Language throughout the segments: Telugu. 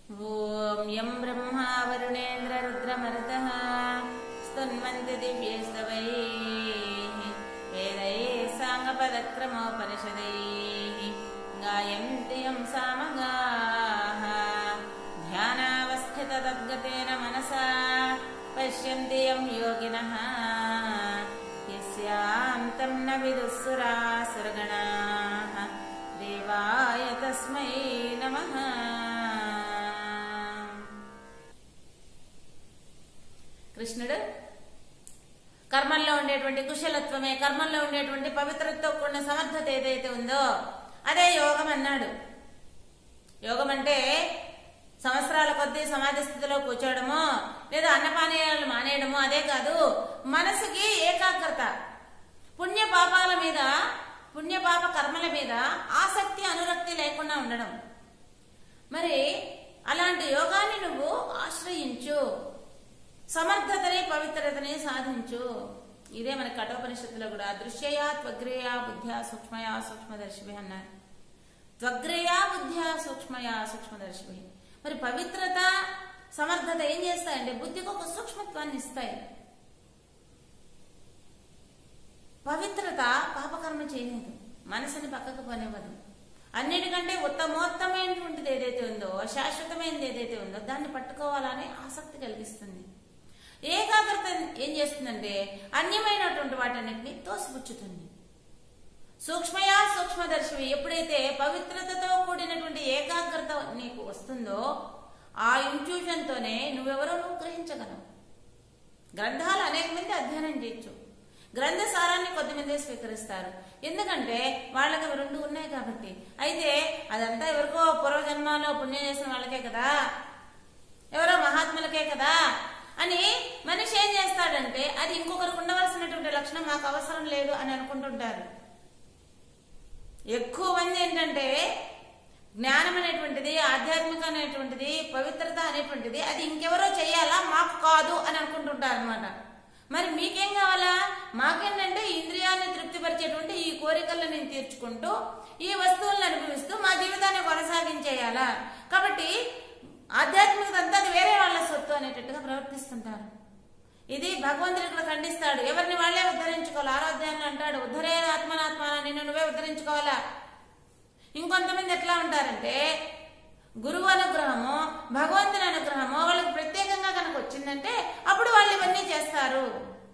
ॐ यं ब्रह्मा वरुणेन्द्ररुद्रमरुतः स्तन्वन्ति दिव्यैस्तवैः वेदैः साङ्गपदक्रमोपनिषदैः गायन्ति यं सामगाः ध्यानावस्थिततद्गतेन मनसा पश्यन्ति यं योगिनः यस्यां तं न विदुःसुरासुरगणाः देवाय तस्मै नमः కృష్ణుడు కర్మల్లో ఉండేటువంటి కుశలత్వమే కర్మల్లో ఉండేటువంటి పవిత్రతతో కూడిన సమర్థత ఏదైతే ఉందో అదే యోగం అన్నాడు యోగం అంటే సంవత్సరాల కొద్దీ సమాధి స్థితిలో కూర్చోవడము లేదా అన్నపానీయాలు మానేయడము అదే కాదు మనసుకి ఏకాగ్రత పుణ్య పాపాల మీద పుణ్య పాప కర్మల మీద ఆసక్తి అనురక్తి లేకుండా ఉండడం మరి అలాంటి యోగాన్ని నువ్వు ఆశ్రయించు సమర్థతని పవిత్రతని సాధించు ఇదే మన కఠోపనిషత్తులో కూడా దృశ్యయా త్వగ్రేయా బుద్ధ్యా సూక్ష్మయా సూక్ష్మదర్శివి అన్నారు త్వగ్రేయా బుద్ధ్యా సూక్ష్మయా సూక్ష్మదర్శివి మరి పవిత్రత సమర్థత ఏం చేస్తాయంటే బుద్ధికి ఒక సూక్ష్మత్వాన్ని ఇస్తాయి పవిత్రత పాపకర్మ చేయలేదు మనసుని పక్కకు పోనివ్వదు అన్నిటికంటే ఉత్తమోత్తమైనటువంటిది ఏదైతే ఉందో శాశ్వతమైనది ఏదైతే ఉందో దాన్ని పట్టుకోవాలనే ఆసక్తి కలిగిస్తుంది ఏకాగ్రత ఏం చేస్తుందంటే అన్యమైనటువంటి వాటన్నిటిని తోసిపుచ్చుతుంది సూక్ష్మయా సూక్ష్మదర్శివి ఎప్పుడైతే పవిత్రతతో కూడినటువంటి ఏకాగ్రత నీకు వస్తుందో ఆ ఇంట్యూషన్ తోనే నువ్వెవరో నువ్వు గ్రహించగలవు గ్రంథాలు అనేక మంది అధ్యయనం చేయొచ్చు గ్రంథ సారాన్ని కొద్దిమంది స్వీకరిస్తారు ఎందుకంటే వాళ్ళకి అవి రెండు ఉన్నాయి కాబట్టి అయితే అదంతా ఎవరికో పూర్వజన్మలో పుణ్యం చేసిన వాళ్ళకే కదా ఎవరో మహాత్ములకే కదా అని మనిషి ఏం చేస్తాడంటే అది ఇంకొకరికి ఉండవలసినటువంటి లక్షణం మాకు అవసరం లేదు అని అనుకుంటుంటారు ఎక్కువ మంది ఏంటంటే జ్ఞానం అనేటువంటిది ఆధ్యాత్మిక అనేటువంటిది పవిత్రత అనేటువంటిది అది ఇంకెవరో చేయాలా మాకు కాదు అని అనుకుంటుంటారు అనమాట మరి మీకేం కావాలా మాకేంటంటే ఇంద్రియాన్ని తృప్తిపరిచేటువంటి ఈ కోరికలను నేను తీర్చుకుంటూ ఈ వస్తువులను అనుభవిస్తూ మా జీవితాన్ని కొనసాగించేయాలా కాబట్టి ఆధ్యాత్మికత అంతా అది వేరే వాళ్ళ సొత్తు అనేటట్టుగా ప్రవర్తిస్తుంటారు ఇది భగవంతుడు ఇక్కడ ఖండిస్తాడు ఎవరిని వాళ్ళే ఉద్ధరించుకోవాలి ఆరాధ్యాన్ని అంటాడు ఉద్ధరే ఆత్మనాత్మ నిన్ను నువ్వే ఉద్ధరించుకోవాలా ఇంకొంతమంది ఎట్లా ఉంటారంటే గురువు అనుగ్రహము భగవంతుని అనుగ్రహము వాళ్ళకి ప్రత్యేకంగా కనుక వచ్చిందంటే అప్పుడు వాళ్ళు ఇవన్నీ చేస్తారు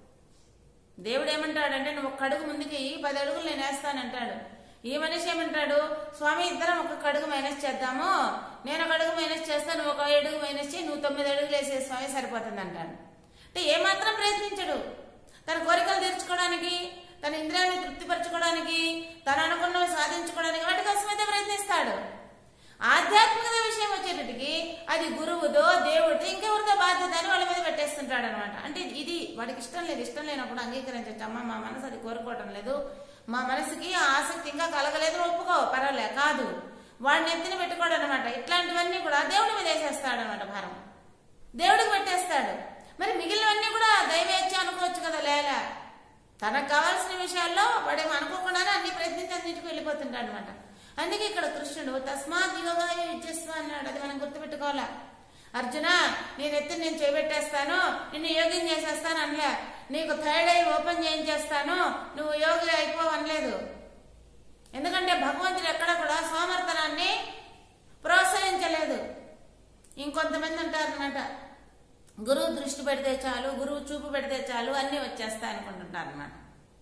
దేవుడు ఏమంటాడంటే నువ్వు ఒక్క అడుగు ముందుకి పది అడుగులు నేను వేస్తానంటాడు ఈ మనిషి ఏమంటాడు స్వామి ఇద్దరం ఒక్కొక్క అడుగు మైనస్ చేద్దాము నేను ఒక అడుగు మైనస్ చేస్తాను నువ్వు ఒక అడుగు మైనస్ చేయి నువ్వు తొమ్మిది అడుగులు వేసే స్వామి సరిపోతుంది అంటాడు అంటే ఏమాత్రం ప్రయత్నించడు తన కోరికలు తీర్చుకోవడానికి తన ఇంద్రియాన్ని తృప్తిపరచుకోవడానికి తను అనుకున్నవి సాధించుకోవడానికి వాటి కోసమైతే ప్రయత్నిస్తాడు ఆధ్యాత్మికత విషయం వచ్చేటట్టుకి అది గురువుదో దేవుడితో ఇంకెవరితో బాధ్యత అని వాళ్ళ మీద పెట్టేస్తుంటాడు అనమాట అంటే ఇది వాడికి ఇష్టం లేదు ఇష్టం లేనప్పుడు అంగీకరించచ్చు అమ్మ మా మనసు అది కోరుకోవటం లేదు మా మనసుకి ఆ ఆసక్తి ఇంకా కలగలేదు ఒప్పుకో పర్వాలే కాదు వాడిని ఎత్తిన పెట్టుకోడు అనమాట ఇట్లాంటివన్నీ కూడా దేవుడి మీద వేసేస్తాడు అనమాట భారం దేవుడికి పెట్టేస్తాడు మరి మిగిలినవన్నీ కూడా దైవేచ్ఛ అనుకోవచ్చు కదా లేలా తనకు కావాల్సిన విషయాల్లో వాడేమో అనుకోకుండానే అన్ని ప్రయత్నించి అన్నింటికి వెళ్ళిపోతుంటాడు అనమాట అందుకే ఇక్కడ కృష్ణుడు తస్మాత్ యోగాయ యుజ్యస్వ అన్నాడు అది మనం గుర్తుపెట్టుకోవాలా అర్జున నేను ఎత్తి నేను చేపెట్టేస్తాను నిన్ను యోగం చేసేస్తాను అనలే నీకు థర్డ్ ఐ ఓపెన్ చేయించేస్తాను నువ్వు యోగి అయిపోవు అనలేదు ఎందుకంటే భగవంతుడు ఎక్కడ కూడా సోమర్తనాన్ని ప్రోత్సహించలేదు ఇంకొంతమంది ఉంటారనమాట గురువు దృష్టి పెడితే చాలు గురువు చూపు పెడితే చాలు అన్నీ వచ్చేస్తాయి అనుకుంటుంటారు అనమాట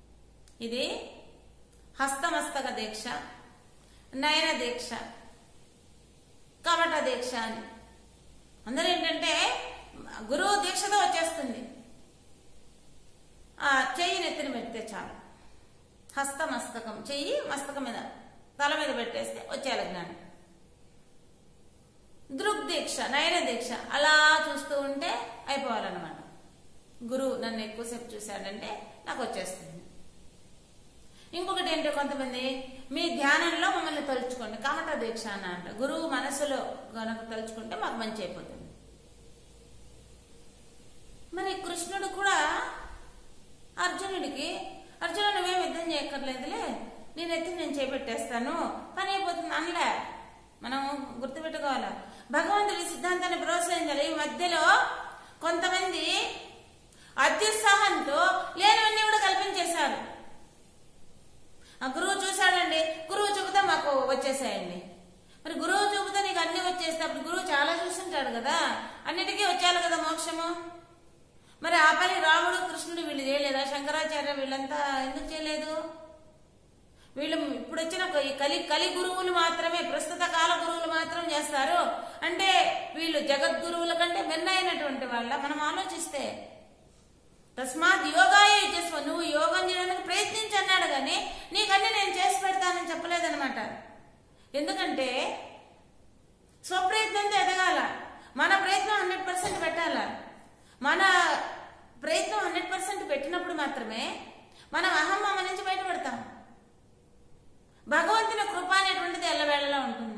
ఇది హస్తమస్తక దీక్ష నయన దీక్ష కమట దీక్ష అని అందరూ ఏంటంటే గురువు దీక్షతో వచ్చేస్తుంది ఆ చెయ్యి నెత్తిన పెడితే చాలు హస్తమస్తకం చెయ్యి మస్తకం మీద తల మీద పెట్టేస్తే వచ్చేయాలి జ్ఞానం దృగ్దీక్ష నయన దీక్ష అలా చూస్తూ ఉంటే అయిపోవాలన్నమాట గురువు నన్ను ఎక్కువసేపు చూశాడంటే నాకు వచ్చేస్తుంది ఇంకొకటి ఏంటో కొంతమంది మీ ధ్యానంలో మమ్మల్ని తలుచుకోండి కమట దీక్ష అని అంట గురువు మనసులో గనక తలుచుకుంటే మాకు మంచి అయిపోతుంది మరి కృష్ణుడు కూడా అర్జునుడికి అర్జున నువ్వేం యుద్ధం చేయక్కర్లేదులే నేను ఎత్తి నేను చేపెట్టేస్తాను పని అయిపోతుంది అనలే మనం గుర్తుపెట్టుకోవాలా భగవంతుడి సిద్ధాంతాన్ని ప్రోత్సహించాలి ఈ మధ్యలో కొంతమంది అత్యుత్సాహంతో లేనివన్నీ కూడా కల్పించేశారు ఆ గురువు చూశాడండి గురువు చూపుతా మాకు వచ్చేసాయండి మరి గురువు చూపుతా నీకు అన్ని వచ్చేస్తే అప్పుడు గురువు చాలా చూస్తుంటాడు కదా అన్నిటికీ వచ్చేయాలి కదా మోక్షము మరి ఆ పని రాముడు కృష్ణుడు వీళ్ళు చేయలేదా శంకరాచార్య వీళ్ళంతా ఎందుకు చేయలేదు వీళ్ళు ఇప్పుడు వచ్చిన ఈ కలి కలి గురువులు మాత్రమే ప్రస్తుత కాల గురువులు మాత్రం చేస్తారు అంటే వీళ్ళు జగద్గురువుల కంటే మెన్నైనటువంటి వాళ్ళ మనం ఆలోచిస్తే తస్మాత్ యోగాయే యుజస్వ నువ్వు యోగం చేయడానికి ప్రయత్నించి అన్నాడు కానీ నీకన్నీ నేను చేసి పెడతానని చెప్పలేదన్నమాట ఎందుకంటే స్వప్రయత్నంతో ఎదగాల మన ప్రయత్నం హండ్రెడ్ పర్సెంట్ పెట్టాల మన ప్రయత్నం హండ్రెడ్ పర్సెంట్ పెట్టినప్పుడు మాత్రమే మనం అహమ్మ నుంచి బయటపడతాం భగవంతుని కృప అనేటువంటిది ఎల్లవేళలా ఉంటుంది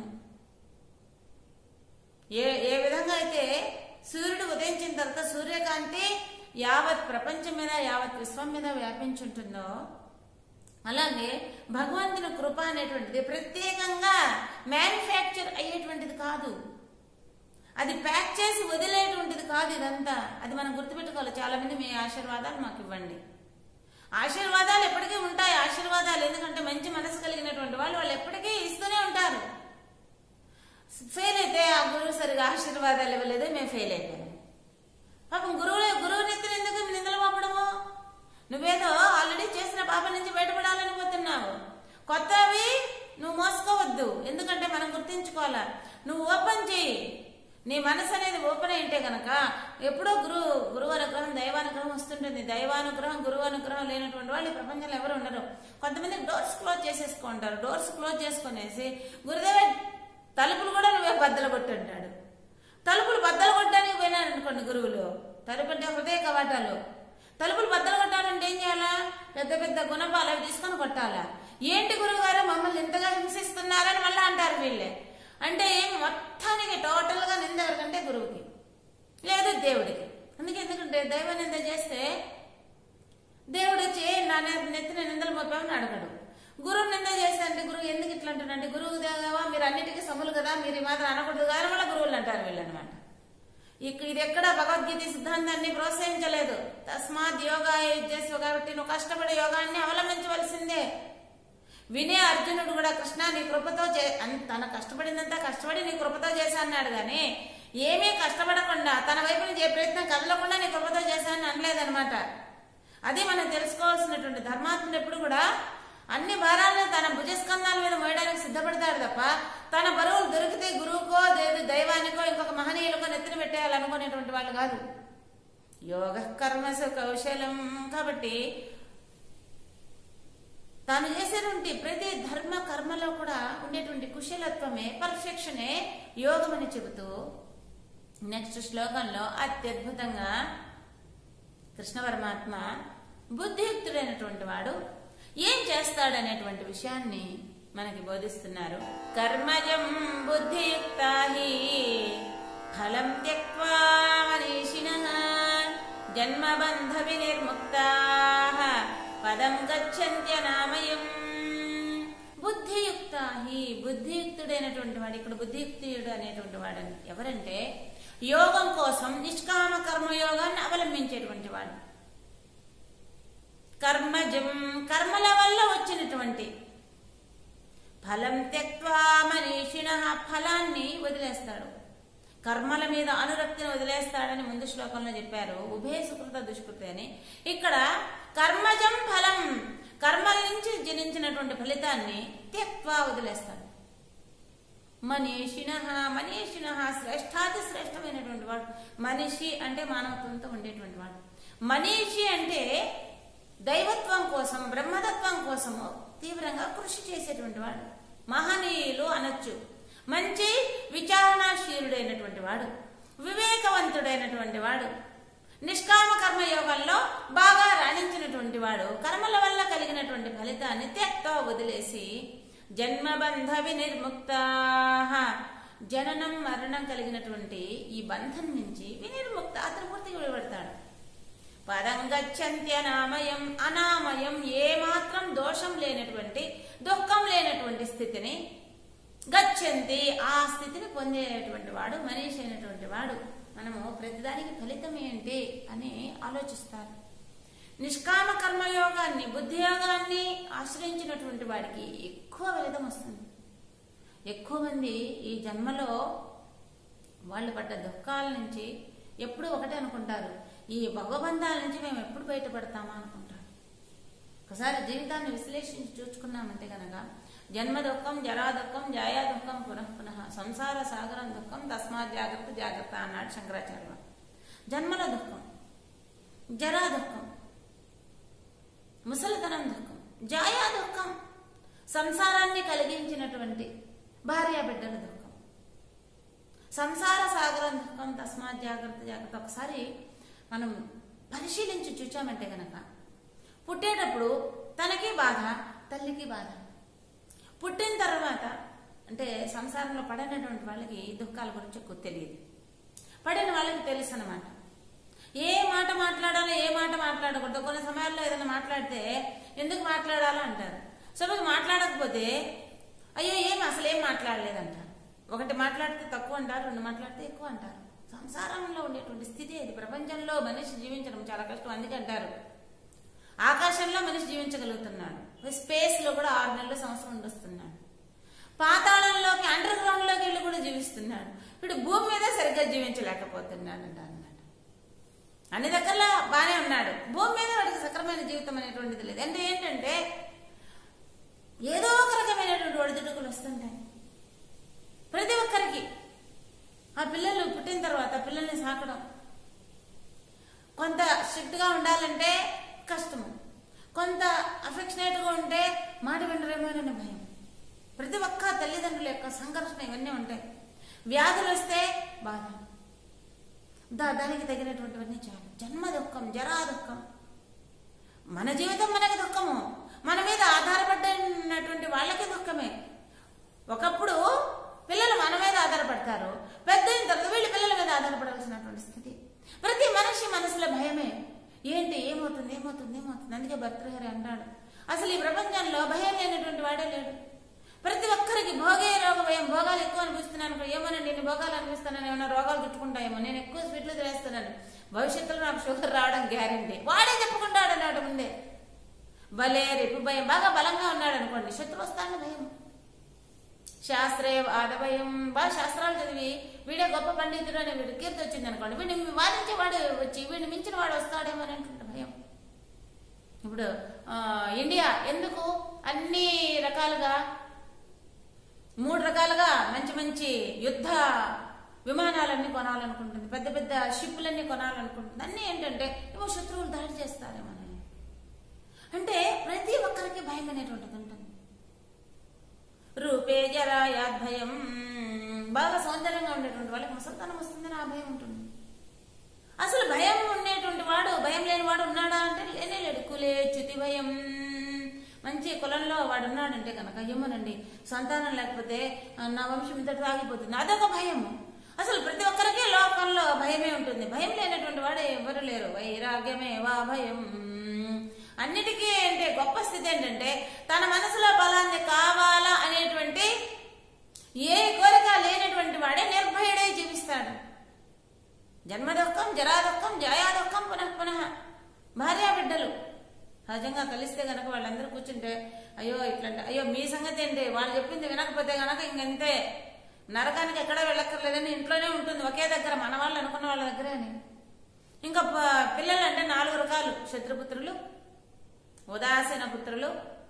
ఏ ఏ విధంగా అయితే సూర్యుడు ఉదయించిన తర్వాత సూర్యకాంతి యావత్ ప్రపంచం మీద యావత్ విశ్వం మీద వ్యాపించుంటుందో అలాగే భగవంతుని కృప అనేటువంటిది ప్రత్యేకంగా మ్యానుఫ్యాక్చర్ అయ్యేటువంటిది కాదు అది ప్యాక్ చేసి వదిలేటువంటిది కాదు ఇదంతా అది మనం గుర్తుపెట్టుకోవాలి చాలా మంది మీ ఆశీర్వాదాలు మాకు ఇవ్వండి ఆశీర్వాదాలు ఎప్పటికీ ఉంటాయి ఆశీర్వాదాలు ఎందుకంటే మంచి మనసు కలిగినటువంటి వాళ్ళు వాళ్ళు ఎప్పటికీ ఇస్తూనే ఉంటారు ఫెయిల్ అయితే ఆ గురువు సరిగా ఆశీర్వాదాలు ఇవ్వలేదు మేము ఫెయిల్ అయిపోయాం పాపం గురువులే గురువు నెత్తిన ఎందుకు నిందలు పంపడము నువ్వేదో ఆల్రెడీ చేసిన పాపం నుంచి బయటపడాలని పోతున్నావు కొత్తవి నువ్వు మోసుకోవద్దు ఎందుకంటే మనం గుర్తించుకోవాలా నువ్వు ఓపెన్ చేయి నీ మనసు అనేది ఓపెన్ అయింటే గనక ఎప్పుడో గురువు గురువు అనుగ్రహం దైవానుగ్రహం వస్తుంటుంది దైవానుగ్రహం గురువు అనుగ్రహం లేనటువంటి వాళ్ళు ఈ ప్రపంచంలో ఎవరు ఉండరు కొంతమంది డోర్స్ క్లోజ్ చేసేసుకుంటారు డోర్స్ క్లోజ్ చేసుకునేసి గురుదేవ తలుపులు కూడా నువ్వే బద్దలు కొట్టుంటాడు తలుపులు బద్దలు కొట్టడానికి పోయినాడు అనుకోండి గురువులు తలుపు అంటే హృదయ కవాటాలు తలుపులు బద్దలు కొట్టాలంటే ఏం చేయాలా పెద్ద పెద్ద గుణపాలు అవి తీసుకొని కొట్టాలా ఏంటి గురువు గారు మమ్మల్ని ఇంతగా హింసిస్తున్నారని మళ్ళీ అంటారు వీళ్ళే అంటే ఏం మొత్తానికి టోటల్ గా నింద ఎవరికంటే గురువుకి లేదు దేవుడికి అందుకే ఎందుకంటే దైవ నింద చేస్తే దేవుడు వచ్చి "ఏ, నా నె- నెత్తిన నిందలు మోపామని అడగడు గురువు నింద చేస్తాంటే గురువు ఎందుకు ఇట్లా అంటాడంటే గురువు దేవా మీరు అన్నిటికీ సములు కదా మీరు ఈ మాత్రం అనకూడదు కానీ మళ్ళీ గురువులు అంటారు వీళ్ళనమాట ఇక ఇది ఎక్కడ భగవద్గీత సిద్ధాంతాన్ని ప్రోత్సహించలేదు తస్మాత్ యోగా యుద్ధస్వ కాబట్టి నువ్వు కష్టపడే యోగాన్ని అవలంబించవలసిందే వినే అర్జునుడు కూడా కృష్ణ నీ కృపతో చే అన్- తన కష్టపడిందంతా కష్టపడి నీ కృపతో చేశా అన్నాడు కానీ ఏమీ కష్టపడకుండా తన వైపు నుంచి ఏ ప్రయత్నం కదలకుండా నీ కృపతో చేశానని అనలేదనమాట అది మనం తెలుసుకోవాల్సినటువంటి ధర్మాత్ముడు ఎప్పుడు కూడా అన్ని భారాలను తన భుజస్కంధాల మీద మోయడానికి సిద్ధపడతాడు తప్ప తన బరువులు దొరికితే గురువుకో లేదు దైవానికో ఇంకొక మహనీయులకో నెత్తిన పెట్టేయాలనుకునేటువంటి వాళ్ళు కాదు యోగ కర్మసు కౌశలం కాబట్టి తాను చేసేటువంటి ప్రతి ధర్మ కర్మలో కూడా ఉండేటువంటి కుశలత్వమే పర్ఫెక్షనే యోగం అని చెబుతూ నెక్స్ట్ శ్లోకంలో అత్యద్భుతంగా కృష్ణ పరమాత్మ బుద్ధియుక్తుడైనటువంటి వాడు ఏం చేస్తాడనేటువంటి విషయాన్ని మనకి బోధిస్తున్నారు కర్మజం బుద్ధియుక్త ఫలం త్యక్వా మనీషిణ జన్మబంధ వినిర్ముక్తా పదం గచ్చంత్యనామయం బుద్ధియుక్త హి బుద్ధియుక్తుడైనటువంటి వాడు ఇక్కడ బుద్ధియుక్తుడు అనేటువంటి వాడు ఎవరంటే యోగం కోసం నిష్కామ కర్మయోగాన్ని అవలంబించేటువంటి వాడు కర్మజం కర్మల వల్ల వచ్చినటువంటి ఫలం త్యక్వా మనీషిణ ఫలాన్ని వదిలేస్తాడు కర్మల మీద అనురక్తిని వదిలేస్తాడని ముందు శ్లోకంలో చెప్పారు ఉభయ సుకృత దుష్కృతి అని ఇక్కడ కర్మజం ఫలం కర్మల నుంచి జనించినటువంటి ఫలితాన్ని త్యక్వా వదిలేస్తాడు మనీషిణ మనీషిణ శ్రేష్టాతి శ్రేష్టమైనటువంటి వాడు మనిషి అంటే మానవత్వంతో ఉండేటువంటి వాడు మనీషి అంటే దైవత్వం కోసం బ్రహ్మతత్వం కోసము తీవ్రంగా కృషి చేసేటువంటి వాడు మహనీయులు అనొచ్చు మంచి విచారణాశీలుడైనటువంటి వాడు వివేకవంతుడైనటువంటి వాడు నిష్కామ కర్మ యోగంలో బాగా రాణించినటువంటి వాడు కర్మల వల్ల కలిగినటువంటి ఫలితాన్ని త్యక్తో వదిలేసి జన్మబంధ వినిర్ముక్త జననం మరణం కలిగినటువంటి ఈ బంధం నుంచి వినిర్ముక్త అతను పూర్తిగా విడబడతాడు పదం గచ్చంత్యనామయం అనామయం ఏ మాత్రం దోషం లేనటువంటి దుఃఖం లేనటువంటి స్థితిని గచ్చంతి ఆ స్థితిని పొందేటువంటి వాడు మనిషి అయినటువంటి వాడు మనము ప్రతిదానికి ఫలితం ఏంటి అని ఆలోచిస్తారు నిష్కామ కర్మయోగాన్ని బుద్ధి యోగాన్ని ఆశ్రయించినటువంటి వాడికి ఎక్కువ ఫలితం వస్తుంది ఎక్కువ మంది ఈ జన్మలో వాళ్ళు పడ్డ దుఃఖాల నుంచి ఎప్పుడు ఒకటే అనుకుంటారు ఈ భగవంతాల నుంచి మేము ఎప్పుడు బయటపడతామా అనుకుంటారు ఒకసారి జీవితాన్ని విశ్లేషించి చూసుకున్నామంటే కనుక జన్మ దుఃఖం జరా దుఃఖం జాయా దుఃఖం పునః పునః సంసార సాగరం దుఃఖం తస్మాత్ జాగ్రత్త జాగ్రత్త అన్నాడు శంకరాచార్య జన్మల దుఃఖం జరా దుఃఖం ముసలితనం దుఃఖం జాయా దుఃఖం సంసారాన్ని కలిగించినటువంటి భార్య బిడ్డల దుఃఖం సంసార సాగరం దుఃఖం తస్మాత్ జాగ్రత్త జాగ్రత్త ఒకసారి మనం పరిశీలించి చూచామంటే గనక పుట్టేటప్పుడు తనకి బాధ తల్లికి బాధ పుట్టిన తర్వాత అంటే సంసారంలో పడినటువంటి వాళ్ళకి ఈ దుఃఖాల గురించి ఎక్కువ తెలియదు పడిన వాళ్ళకి తెలుసు అనమాట ఏ మాట మాట్లాడాలో ఏ మాట మాట్లాడకూడదు కొన్ని సమయాల్లో ఏదైనా మాట్లాడితే ఎందుకు మాట్లాడాలో అంటారు సపోజ్ మాట్లాడకపోతే అయ్యో ఏం అసలు ఏం మాట్లాడలేదంటారు ఒకటి మాట్లాడితే తక్కువ అంటారు రెండు మాట్లాడితే ఎక్కువ అంటారు సంసారంలో ఉండేటువంటి స్థితి అది ప్రపంచంలో మనిషి జీవించడం చాలా కష్టం అందుకే అంటారు ఆకాశంలో మనిషి జీవించగలుగుతున్నాడు స్పేస్ లో కూడా ఆరు నెలల సంవత్సరం ఉండొస్తున్నాడు పాతాళంలోకి అండర్ గ్రౌండ్ లోకి వెళ్ళి కూడా జీవిస్తున్నాడు ఇప్పుడు భూమి మీద సరిగ్గా జీవించలేకపోతున్నాడు అంట అన్నమాట అన్ని దగ్గరలో బానే ఉన్నాడు భూమి మీద వాడికి సక్రమైన జీవితం అనేటువంటిది లేదు అంటే ఏంటంటే ఏదో ఒక రకమైనటువంటి ఒడిదుడుకులు వస్తుంటాయి ప్రతి ఒక్కరికి ఆ పిల్లలు పుట్టిన తర్వాత పిల్లల్ని సాకడం కొంత స్ట్రిక్ట్ గా ఉండాలంటే కష్టము కొంత అఫెక్షనేట్ గా ఉంటే మాట వినరేమోనని భయం ప్రతి ఒక్క తల్లిదండ్రుల యొక్క సంఘర్షణ ఇవన్నీ ఉంటాయి వ్యాధులు వస్తే బాధ దా దానికి తగినటువంటివన్నీ చాలు జన్మ దుఃఖం జరా దుఃఖం మన జీవితం మనకి దుఃఖము మన మీద ఆధారపడినటువంటి వాళ్ళకి దుఃఖమే ఒకప్పుడు పిల్లలు మన మీద ఆధారపడతారు పెద్ద అయిన తర్వాత వీళ్ళు పిల్లల మీద ఆధారపడాల్సినటువంటి స్థితి ప్రతి మనిషి మనసులో భయమే ఏంటి ఏమవుతుంది ఏమవుతుంది ఏమవుతుంది అందుకే భర్తృహరి అంటాడు అసలు ఈ ప్రపంచంలో భయం లేనటువంటి వాడే లేడు ప్రతి ఒక్కరికి భోగే రోగ భయం భోగాలు ఎక్కువ అనిపిస్తున్నాను అనుకో ఏమోనండి నేను భోగాలు అనిపిస్తానని ఏమైనా రోగాలు చుట్టుకుంటాయేమో నేను ఎక్కువ స్వీట్లు తినేస్తున్నాను భవిష్యత్తులో నాకు షుగర్ రావడం గ్యారంటీ వాడే చెప్పుకుంటాడు అన్నాడు ముందే భలే రేపు భయం బాగా బలంగా ఉన్నాడు అనుకోండి శత్రు వస్తాను భయం శాస్త్రే వాద భయం బాగా శాస్త్రాలు చదివి వీడే గొప్ప పండితుడు అని వీడు కీర్తి వచ్చింది అనుకోండి వీడిని వాదించే వాడు వచ్చి వీడిని మించిన వాడు వస్తాడేమో అని అంటుంటే భయం ఇప్పుడు ఆ, ఇండియా ఎందుకు అన్ని రకాలుగా మూడు రకాలుగా మంచి మంచి యుద్ధ విమానాలన్నీ కొనాలనుకుంటుంది పెద్ద పెద్ద షిప్లన్నీ కొనాలనుకుంటుంది అన్నీ ఏంటంటే ఏమో శత్రువులు దాడి చేస్తారేమోనని అంటే ప్రతి ఒక్కరికి భయం అనేటువంటిది ఉంటుంది రూపే జరాయాద్ భయం బాగా సౌందర్యంగా ఉండేటువంటి వాళ్ళకి ముసలితనం వస్తుందని ఆ భయం ఉంటుంది అసలు భయం ఉండేటువంటి వాడు భయం లేని వాడు ఉన్నాడా అంటే లేనే లేడు కులే చ్యుతి భయం మంచి కులంలో వాడు ఉన్నాడంటే కనుక ఏమోనండి సంతానం లేకపోతే ఆ, నా వంశం ఇంతటి ఆగిపోతుంది అదొక భయము అసలు ప్రతి ఒక్కరికి లోకంలో భయమే ఉంటుంది భయం లేనటువంటి వాడు ఎవరు లేరు వైరాగ్యమే వా భయం అన్నిటికీ అంటే గొప్ప స్థితి ఏంటంటే తన మనసులో బలాన్ని కావాలా అనేటువంటి ఏ కోరిక లేనటువంటి వాడే నిర్భయుడై జీవిస్తాడు జన్మ దుఃఖం జరా దుఃఖం జయా దుఃఖం పునః పునః భార్యా బిడ్డలు సహజంగా కలిస్తే గనక వాళ్ళందరూ కూర్చుంటే అయ్యో ఇట్లంటే అయ్యో మీ సంగతి ఏంటి వాళ్ళు చెప్పింది వినకపోతే గనక ఇంకంతే నరకానికి ఎక్కడ వెళ్ళక్కర్లేదని ఇంట్లోనే ఉంటుంది ఒకే దగ్గర మన వాళ్ళు అనుకున్న వాళ్ళ దగ్గరే అని ఇంకా ప- పిల్లలు అంటే నాలుగు రకాలు శత్రుపుత్రులు ఉదాసీన పుత్రులు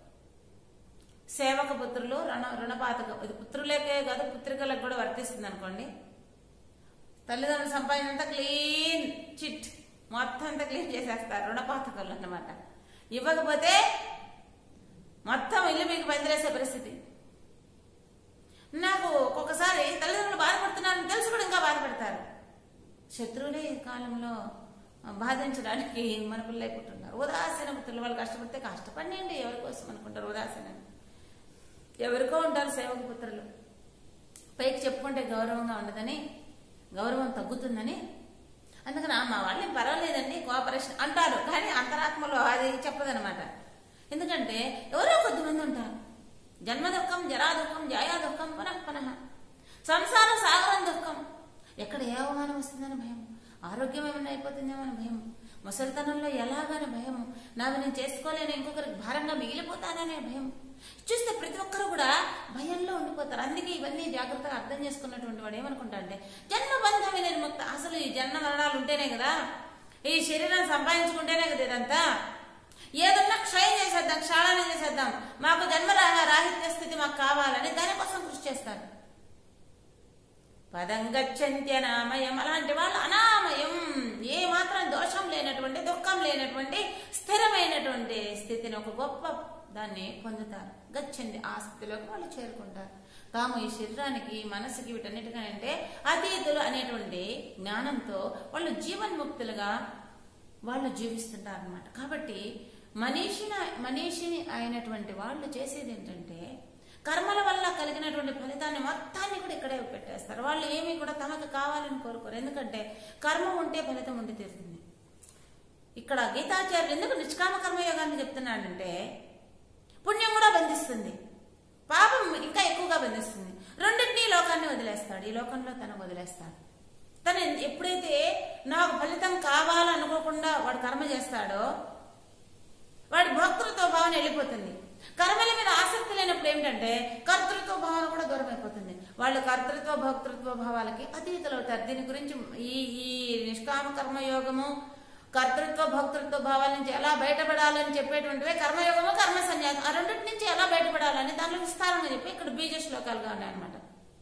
సేవక పుత్రులు రుణ రుణపాతక ఇది పుత్రులకే కాదు పుత్రికలకు కూడా వర్తిస్తుంది అనుకోండి తల్లిదండ్రుల సంపాదన అంతా క్లీన్ చిట్ మొత్తం అంతా క్లీన్ చేసేస్తారు రుణపాతకులు అన్నమాట ఇవ్వకపోతే మొత్తం ఇల్లు మీకు పందిరేసే పరిస్థితి నాకు ఒక్కొక్కసారి తల్లిదండ్రులు బాధపడుతున్నారని తెలిసి కూడా ఇంకా బాధపడతారు శత్రువులే ఈ కాలంలో బాధించడానికి మన పిల్లలు అయిపోతున్నారు ఉదాసీన పుత్రులు వాళ్ళు కష్టపడితే కష్టపడినండి ఎవరి కోసం అనుకుంటారు ఉదాసీన ఎవరికో ఉంటారు సేవక పుత్రులు పైకి చెప్పుకుంటే గౌరవంగా ఉండదని గౌరవం తగ్గుతుందని అందుకని "ఆ, మా వాళ్ళని పర్వాలేదండి కోఆపరేషన్ అంటారు కానీ అంతరాత్మలో అది చెప్పదనమాట ఎందుకంటే ఎవరో కొద్దిమంది ఉంటారు జన్మ దుఃఖం జరా దుఃఖం జాయా దుఃఖం పునః పునః సంసార సాగరం దుఃఖం ఎక్కడ ఏ అవమానం వస్తుందని భయం ఆరోగ్యం ఏమైనా అయిపోతుందేమో అని భయం ముసలితనంలో ఎలాగని భయం నావి నేను చేసుకోలేను ఇంకొకరికి భారంగా మిగిలిపోతాననే భయం చూస్తే ప్రతి ఒక్కరు కూడా భయంలో ఉండిపోతారు అందుకే ఇవన్నీ జాగ్రత్తగా అర్థం చేసుకున్నటువంటి వాడు ఏమనుకుంటా అంటే జన్మ బంధం నిర్ముక్త అసలు ఈ జన్మ మరణాలు ఉంటేనే కదా ఈ శరీరం సంపాదించుకుంటేనే కదా ఇదంతా ఏదన్నా క్షయం చేసేద్దాం క్షాళన చేసేద్దాం మాకు జన్మ రా- రాహిత్య స్థితి మాకు కావాలని దానికోసం కృషి చేస్తారు పదం గచ్చంత్యనామయం అలాంటి వాళ్ళు అనామయం ఏ మాత్రం దోషం లేనటువంటి దుఃఖం లేనటువంటి స్థిరమైనటువంటి స్థితిని ఒక గొప్ప దాన్ని పొందుతారు గచ్చంది ఆ స్థితిలోకి వాళ్ళు చేరుకుంటారు తాము ఈ శరీరానికి మనసుకి వీటన్నిటికంటే అతీతులు అనేటువంటి జ్ఞానంతో వాళ్ళు జీవన్ముక్తులుగా వాళ్ళు జీవిస్తుంటారు అనమాట కాబట్టి మనీషిన మనీషిని అయినటువంటి వాళ్ళు చేసేది ఏంటంటే కర్మల వల్ల కలిగినటువంటి ఫలితాన్ని మొత్తాన్ని కూడా ఇక్కడే పెట్టేస్తారు వాళ్ళు ఏమీ కూడా తమకు కావాలని కోరుకోరు ఎందుకంటే కర్మ ఉంటే ఫలితం ఉండి తీరుతుంది ఇక్కడ గీతాచార్యులు ఎందుకు నిష్కామ కర్మయోగాన్ని చెప్తున్నాడంటే పుణ్యం కూడా బంధిస్తుంది పాపం ఇంకా ఎక్కువగా బంధిస్తుంది రెండింటినీ ఈ లోకాన్ని వదిలేస్తాడు ఈ లోకంలో తను వదిలేస్తాడు తను ఎప్పుడైతే నాకు ఫలితం కావాలనుకోకుండా వాడు కర్మ చేస్తాడో వాడి భక్తృత్వ భావన వెళ్ళిపోతుంది కర్మల మీద ఆసక్తి లేనప్పుడు ఏంటంటే కర్తృత్వ భావన కూడా దూరం అయిపోతుంది వాళ్ళు కర్తృత్వ భక్తృత్వ భావాలకి అతీతులు అవుతారు దీని గురించి ఈ ఈ నిష్కామ కర్మయోగము కర్తృత్వ భక్తృత్వ భావాల నుంచి ఎలా బయటపడాలని చెప్పేటువంటివే కర్మయోగము కర్మ సన్యాసం ఆ రెండింటి నుంచి ఎలా బయటపడాలని దానిలో విస్తారంగా చెప్పి ఇక్కడ బీజ శ్లోకాలుగా ఉన్నాయన్నమాట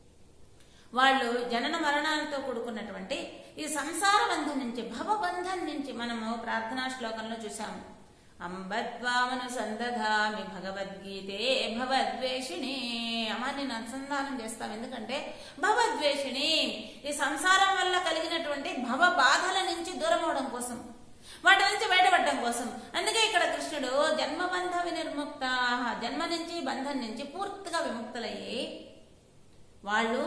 వాళ్ళు జనన మరణాలతో కూడుకున్నటువంటి ఈ సంసార బంధం నుంచి భవబంధం నుంచి మనము ప్రార్థనా శ్లోకంలో చూసాము అంబద్వామను సందధామి భగవద్గీతే భవద్వేషిణి అమ్మా నేను అనుసంధానం చేస్తాం ఎందుకంటే భవద్వేషిణి ఈ సంసారం వల్ల కలిగినటువంటి భవ బాధల నుంచి దూరం అవడం కోసం వాటి నుంచి బయటపడడం కోసం అందుకే ఇక్కడ కృష్ణుడు జన్మబంధ వినిర్ముక్త జన్మ నుంచి బంధం నుంచి పూర్తిగా విముక్తులయ్యి వాళ్ళు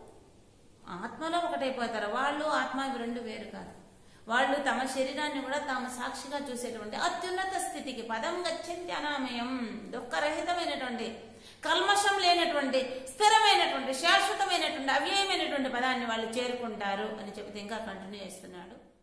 ఆత్మలో ఒకటైపోతారు వాళ్ళు ఆత్మ ఇవి రెండు వేరు కాదు వాళ్ళు తమ శరీరాన్ని కూడా తాము సాక్షిగా చూసేటువంటి అత్యున్నత స్థితికి పదం గచ్చంతి అనామయం దుఃఖరహితమైనటువంటి కల్మషం లేనటువంటి స్థిరమైనటువంటి శాశ్వతమైనటువంటి అవ్యయమైనటువంటి పదాన్ని వాళ్ళు చేరుకుంటారు అని చెబితే ఇంకా కంటిన్యూ చేస్తున్నాడు